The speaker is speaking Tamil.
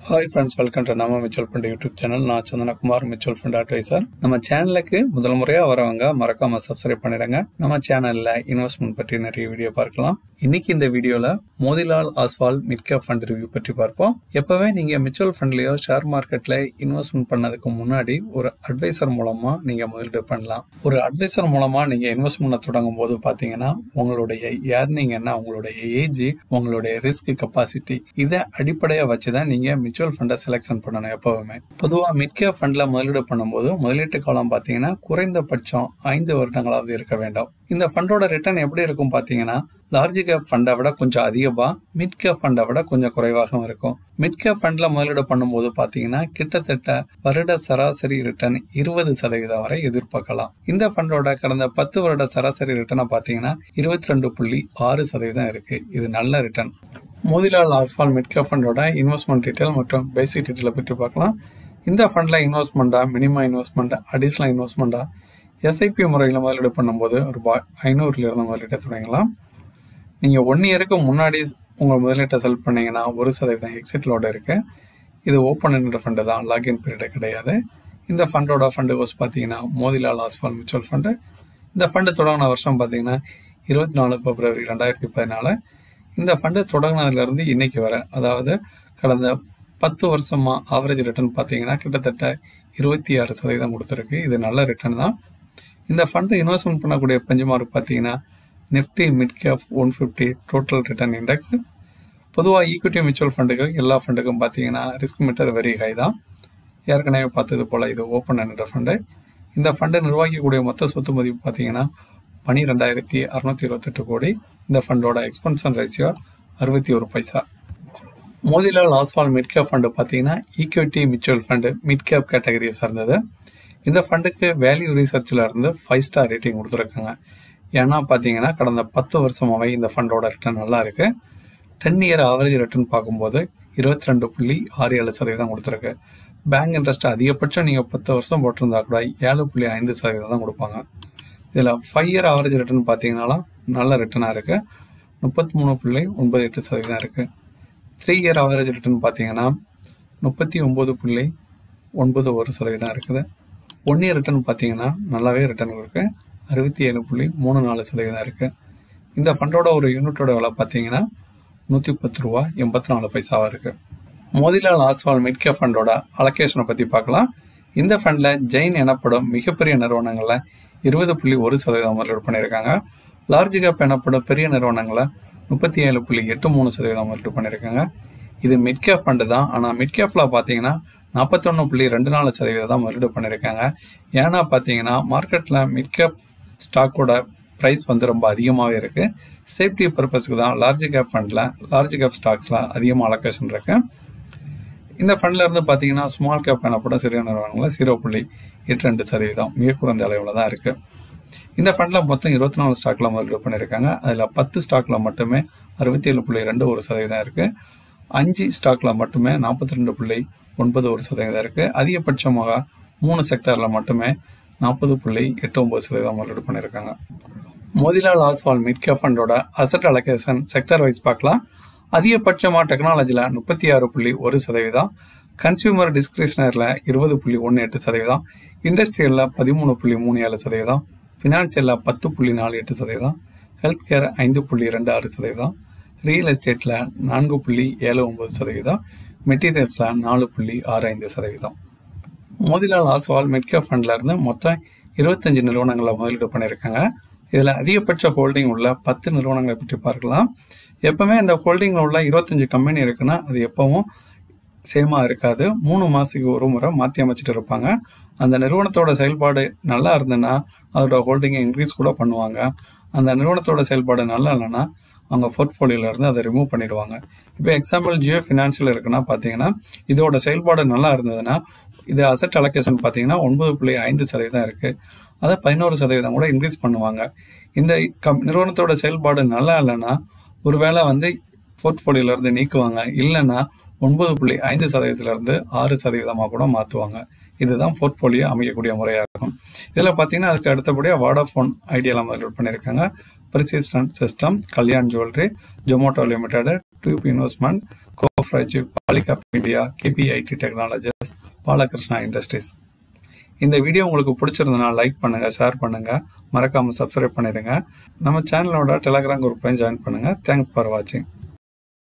ஹாய் ஃப்ரெண்ட்ஸ் வெல்கம் டு நம்ம மியூச்சுவல் ஃபண்ட் யூடியூப் சேனல் நான் சந்தனகுமார் மியூச்சுவல் ஃபண்ட் அட்வைசர் நம்ம சேனலுக்கு முதல் முறையாக வரவங்க மறக்காம சப்ஸ்கிரைப் பண்ணிடுங்க நம்ம சேனல்ல இன்வெஸ்ட்மெண்ட் பற்றி நிறைய வீடியோ பார்க்கலாம் இன்னைக்கு இந்த வீடியோல Motilal Oswal mid cap fund review பற்றி பார்ப்போம் எப்பவே நீங்க மியூச்சுவல் ஃபண்ட்லயோ ஷேர் மார்க்கெட்ல இன்வெஸ்ட்மெண்ட் பண்ணதுக்கு முன்னாடி ஒரு அட்வைசர் மூலமா நீங்க முதலீடு பண்ணலாம் ஒரு அட்வைசர் மூலமா நீங்க இன்வெஸ்ட்மெண்ட் தொடங்கும் போது பாத்தீங்கன்னா உங்களுடைய ஏர்னிங் என்ன உங்களுடைய ஏஜ் உங்களுடைய ரிஸ்க் கெப்பாசிட்டி இதை அடிப்படையா வச்சுதான் நீங்க மியூச்சுவல் ஃபண்டை செலெக்ஷன் பண்ணணும் எப்பவுமே பொதுவா மிட் கேப் ஃபண்ட்ல முதலீடு பண்ணும்போது முதலீட்டு காலம் பாத்தீங்கன்னா குறைந்தபட்சம் ஐந்து வருடங்களாவது இருக்க வேண்டும் இந்த ஃபண்டோட ரிட்டர்ன் எப்படி இருக்கும் பாத்தீங்கன்னா லார்ஜ் கேப் ஃபண்டை விட கொஞ்சம் அதிகமா மிட் கேப் ஃபண்டை விட கொஞ்சம் குறைவாகவும் இருக்கும் மிட் கேப் ஃபண்ட்ல முதலீடு பண்ணும்போது பாத்தீங்கன்னா கிட்டத்தட்ட வருட சராசரி ரிட்டர்ன் இருபது சதவீதம் வரை எதிர்பார்க்கலாம் இந்த ஃபண்டோட கடந்த பத்து வருட சராசரி ரிட்டர்னை பாத்தீங்கன்னா இருபத்தி ரெண்டு புள்ளி ஆறு சதவீதம் இருக்கு இது நல்ல return Motilal Oswal mid cap ஃபண்டோட இன்வெஸ்ட்மெண்ட் டீட்டெயில் மற்றும் பேசிக் டீட்டெயிலை பற்றி பார்க்கலாம் இந்த ஃபண்டில் இன்வெஸ்ட்மெண்ட்டா மினிமம் இன்வெஸ்ட்மெண்ட்டா அடிஷ்னல் இன்வெஸ்ட்மெண்ட்டா எஸ்ஐபி முறையில் முதலீடு பண்ணும்போது ரூபாய் ஐநூறுலேருந்து முதலீட்டை தொடங்கலாம் நீங்கள் ஒன் இயருக்கு முன்னாடி உங்கள் முதலீட்டை செல் பண்ணீங்கன்னா ஒரு சதவீதம் எக்ஸிட் லோடு இருக்குது இது ஓப்பன் என்ற ஃபண்டு தான் லாகின் பீரியடு கிடையாது இந்த ஃபண்டோட ஃபண்டு கோர்ஸ் பார்த்தீங்கன்னா மோதிலால் ஆஸ்வால் மியூச்சுவல் ஃபண்டு இந்த ஃபண்டு தொடங்கின வருஷம் பார்த்தீங்கன்னா இருபத்தி நாலு பிப்ரவரி ரெண்டாயிரத்தி பதினாலு இந்த ஃபண்டு தொடங்கினதுலேருந்து இன்னைக்கு வர அதாவது கடந்த பத்து வருஷமாக ஆவரேஜ் ரிட்டர்ன் பார்த்தீங்கன்னா கிட்டத்தட்ட இருபத்தி ஆறு சதவீதம் கொடுத்துருக்கு இது நல்ல ரிட்டர்ன் தான் இந்த ஃபண்டு இன்வெஸ்ட்மெண்ட் பண்ணக்கூடிய பெஞ்சுமார்க் பார்த்தீங்கன்னா Nifty mid cap one fifty total return index பொதுவாக ஈக்விட்டி மியூச்சுவல் ஃபண்டுகள் எல்லா ஃபண்டுக்கும் பார்த்தீங்கன்னா ரிஸ்க் மீட்டர் வெரி ஹை தான் ஏற்கனவே பார்த்தது போல் இது ஓப்பன் என்ற ஃபண்டு இந்த ஃபண்டை நிர்வகிக்கக்கூடிய மொத்த சொத்து மதிப்பு பார்த்தீங்கன்னா பனிரெண்டாயிரத்தி அறுநூத்தி இருபத்தெட்டு கோடி இந்த ஃபண்டோட எக்ஸ்பென்ஷன் ரேஷியோ அறுபத்தி ஒரு paisa Motilal Oswal mid cap fund பார்த்தீங்கன்னா equity mutual fund mid cap கேட்டகரியை சார்ந்தது இந்த ஃபண்டுக்கு வேல்யூ ரிசர்ச்சில் இருந்து ஃபைவ் ஸ்டார் ரேட்டிங் கொடுத்துருக்காங்க ஏன்னா பார்த்தீங்கன்னா கடந்த பத்து வருஷமாகவே இந்த ஃபண்டோட ரிட்டர்ன் நல்லா இருக்கு டென் இயர் ஆவரேஜ் ரிட்டர்ன் பார்க்கும்போது இருபத்தி ரெண்டு புள்ளி ஆறு ஏழு சதவீதம் கொடுத்துருக்கு பேங்க் இன்ட்ரெஸ்ட் அதிகபட்சம் நீங்கள் பத்து வருஷம் போட்டிருந்தா கூட ஏழு புள்ளி ஐந்து சதவீதம் தான் கொடுப்பாங்க இதில் ஃபைவ் இயர் ஆவரேஜ் ரிட்டர்ன் பார்த்தீங்கன்னாலும் நல்ல ரிட்டர்னாக இருக்குது முப்பத்தி மூணு புள்ளி ஒன்பது எட்டு சதவீதம் இருக்குது த்ரீ இயர் ஆவரேஜ் ரிட்டர்ன் பார்த்தீங்கன்னா முப்பத்தி ஒம்பது புள்ளி ஒன்பது ஒரு சதவீதம் இருக்குது ஒன் இயர் ரிட்டர்ன் பார்த்தீங்கன்னா நல்லாவே ரிட்டர்ன் இருக்குது அறுபத்தி ஏழு புள்ளி மூணு நாலு சதவீதம் இருக்குது இந்த ஃபண்டோட ஒரு யூனிட்டோட விலை பார்த்தீங்கன்னா நூற்றி பத்து ரூபா எண்பத்தி நாலு பைசாவாக இருக்குது மோதிலால் ஆஸ்வால் மிட்கே ஃபண்டோட அலோகேஷனை பற்றி பார்க்கலாம் இந்த ஃபண்டில் ஜெயின் எனப்படும் மிகப்பெரிய நிறுவனங்களில் இருபது புள்ளி ஒரு சதவீதம் முதலீடு பண்ணியிருக்காங்க லார்ஜ் கேப் எனப்படும் பெரிய நிறுவனங்களை முப்பத்தி ஏழு புள்ளி எட்டு மூணு சதவீதம் முதலீடு பண்ணியிருக்காங்க இது மிட் கேப் ஃபண்டு தான் ஆனால் மிட் கேப்பில் பார்த்தீங்கன்னா நாற்பத்தொன்று புள்ளி ரெண்டு நாலு சதவீதம் தான் முதலீடு பண்ணியிருக்காங்க ஏன்னா பார்த்தீங்கன்னா மார்க்கெட்டில் மிட் கேப் ஸ்டாக்கோட ப்ரைஸ் வந்து ரொம்ப அதிகமாகவே இருக்குது சேஃப்டி பர்பஸ்க்கு தான் லார்ஜ் கேப் ஃபண்டில் லார்ஜ் கேப் ஸ்டாக்ஸில் அதிகமாக அலோகேஷன் இருக்குது இந்த ஃபண்டில் இருந்து பார்த்தீங்கன்னா ஸ்மால் கேப் எனப்படும் சிறிய நிறுவனங்களில் ஜீரோ புள்ளி எட்டு ரெண்டு சதவீதம் மிக குறைந்த அளவில் தான் இருக்குது இந்த ஃபண்டில் மொத்தம் இருபத்தி நாலு ஸ்டாக்கில் முதலீடு பண்ணியிருக்காங்க அதில் பத்து ஸ்டாக்கில் மட்டுமே அறுபத்தி ஏழு புள்ளி ரெண்டு ஒரு சதவீதம் இருக்குது அஞ்சு ஸ்டாக்கில் மட்டுமே நாற்பத்தி ரெண்டு புள்ளி ஒன்பது ஒரு சதவீதம் இருக்குது அதிகபட்சமாக மூணு செக்டரில் மட்டுமே நாற்பது புள்ளி எட்டு ஒம்பது சதவீதம் முதலீடு பண்ணியிருக்காங்க மோதிலால் ஆஸ்வால் மிட்கே ஃபண்டோட அசட் அலோகேஷன் செக்டர் வைஸ் பார்க்கலாம் அதிகபட்சமாக டெக்னாலஜியில் முப்பத்தி ஆறு புள்ளி ஒரு சதவீதம் கன்சியூமர் டிஸ்கிரிப்ஷனரில் இருபது புள்ளி ஒன்று எட்டு சதவீதம் இண்டஸ்ட்ரியலில் பதிமூணு புள்ளி மூணு ஏழு சதவீதம் ஃபினான்சியலில் பத்து புள்ளி நாலு எட்டு சதவீதம் ஹெல்த் கேர் ஐந்து புள்ளி ரெண்டு ஆறு சதவீதம் ரியல் எஸ்டேட்டில் நான்கு புள்ளி ஏழு ஒம்பது சதவீதம் மெட்டீரியல்ஸில் நாலு புள்ளி ஆறு ஐந்து சதவீதம் மோதிலால் ஆஸ்வால் மிட்கே ஃபண்டில் இருந்து மொத்தம் இருபத்தஞ்சு நிறுவனங்களை முதலீடு பண்ணியிருக்காங்க இதில் அதிகபட்ச ஹோல்டிங் உள்ள பத்து நிறுவனங்களை பற்றி பார்க்கலாம் எப்பவுமே இந்த ஹோல்டிங்கில் உள்ள இருபத்தஞ்சு கம்பெனி இருக்குன்னா அது எப்பவும் சேமாக இருக்காது மூணு மாதத்துக்கு ஒரு முறை மாற்றி அமைச்சிட்டு இருப்பாங்க அந்த நிறுவனத்தோட செயல்பாடு நல்லா இருந்ததுன்னா அதோட ஹோல்டிங்கை இன்க்ரீஸ் கூட பண்ணுவாங்க அந்த நிறுவனத்தோட செயல்பாடு நல்லா இல்லைன்னா அவங்க போர்ட்ஃபோலியோல இருந்து அதை ரிமூவ் பண்ணிடுவாங்க இப்போ எக்ஸாம்பிள் ஜியோ ஃபினான்ஷியல் இருக்குன்னா பார்த்தீங்கன்னா இதோட செயல்பாடு நல்லா இருந்ததுன்னா இது அசட் அலோகேஷன் பார்த்தீங்கன்னா ஒன்பது புள்ளி ஐந்து சதவீதம் இருக்குது அதை பதினோரு சதவீதம் கூட இன்க்ரீஸ் பண்ணுவாங்க இந்த கம் நிறுவனத்தோட செயல்பாடு நல்லா இல்லைன்னா ஒருவேளை வந்து போர்ட்ஃபோலியோல இருந்து நீக்குவாங்க இல்லைன்னா ஒன்பது புள்ளி ஐந்து சதவீதத்திலிருந்து ஆறு சதவீதமாக கூட மாற்றுவாங்க இதுதான் போர்ட்ஃபோலியோ அமைக்கக்கூடிய முறையாக இருக்கும் இதில் பார்த்தீங்கன்னா அதுக்கு அடுத்தபடியாக வாடாஃபோன் ஐடியாவில் முதலீடு பண்ணியிருக்காங்க persistent system Kalyan jewellery Zomato limited tube investment கோஃப்ரைஜ் Polycab India KPIT technologies Balakrishna industries இந்த வீடியோ உங்களுக்கு பிடிச்சிருந்தனா லைக் பண்ணுங்க ஷேர் பண்ணுங்க மறக்காம சப்ஸ்கிரைப் பண்ணிடுங்க நம்ம சேனலோட டெலகிராம் குரூப்லையும் ஜாயின் பண்ணுங்க தேங்க்ஸ் ஃபார் வாட்சிங்